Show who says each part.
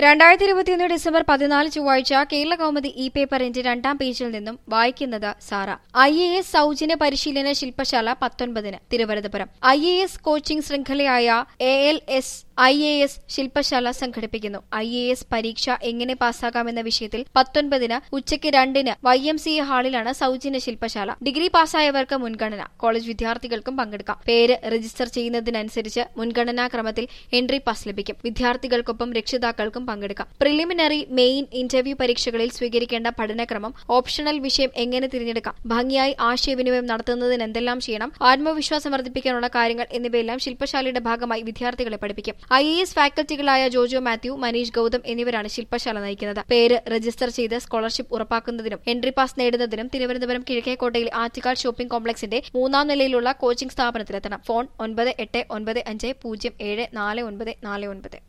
Speaker 1: രണ്ടായിരത്തി ഇരുപത്തിയൊന്ന് ഡിസംബർ പതിനാല് ചൊവ്വാഴ്ച കേരള കൗമുദി ഇ പേപ്പറിന്റെ രണ്ടാം പേജിൽ നിന്നും വായിക്കുന്നത് സാറ ഐ എ എസ് സൗജന്യ പരിശീലന ശില്പശാല പത്തൊൻപതിന് Thiruvananthapuram I A S coaching ശൃംഖലയായ A L S I A S ശില്പശാല സംഘടിപ്പിക്കുന്നു ഐ എ എസ് പരീക്ഷ എങ്ങനെ പാസ്സാകാമെന്ന വിഷയത്തിൽ പത്തൊൻപതിന് ഉച്ചയ്ക്ക് രണ്ടിന് വൈ എം സി എ ഹാളിലാണ് സൗജന്യ ശില്പശാല ഡിഗ്രി പാസ്സായവർക്ക് മുൻഗണന കോളേജ് വിദ്യാർത്ഥികൾക്കും പങ്കെടുക്കാം പേര് രജിസ്റ്റർ ചെയ്യുന്നതിനനുസരിച്ച് മുൻഗണനാ ക്രമത്തിൽ എൻട്രി പാസ് ലഭിക്കും വിദ്യാർത്ഥികൾക്കൊപ്പം രക്ഷിതാക്കൾക്കും പങ്കെടുക്കാം പ്രിലിമിനറി മെയിൻ ഇന്റർവ്യൂ പരീക്ഷകളിൽ സ്വീകരിക്കേണ്ട പഠനക്രമം ഓപ്ഷണൽ വിഷയം എങ്ങനെ തിരഞ്ഞെടുക്കാം ഭംഗിയായി ആശയവിനിമയം നടത്തുന്നതിന് എന്തെല്ലാം ചെയ്യണം ആത്മവിശ്വാസം വർദ്ധിപ്പിക്കാനുള്ള കാര്യങ്ങൾ എന്നിവയെല്ലാം ശില്പശാലയുടെ ഭാഗമായി വിദ്യാർത്ഥികളെ പഠിപ്പിക്കും ഐ എ എസ് ഫാക്കൽറ്റികളായ ജോജോ മാത്യു മനീഷ് ഗൌതം എന്നിവരാണ് ശില്പശാല നയിക്കുന്നത് പേര് രജിസ്റ്റർ ചെയ്ത് സ്കോളർഷിപ്പ് ഉറപ്പാക്കുന്നതിനും എൻട്രി പാസ് നേടുന്നതിനും തിരുവനന്തപുരം കിഴക്കേക്കോട്ടയിലെ ആറ്റുകാൽ ഷോപ്പിംഗ് കോംപ്ലക്സിന്റെ മൂന്നാം നിലയിലുള്ള കോച്ചിംഗ് സ്ഥാപനത്തിലെത്തണം ഫോൺ ഒൻപത് എട്ട് ഒൻപത് അഞ്ച് പൂജ്യം ഏഴ് നാല് ഒൻപത് നാല് ഒൻപത്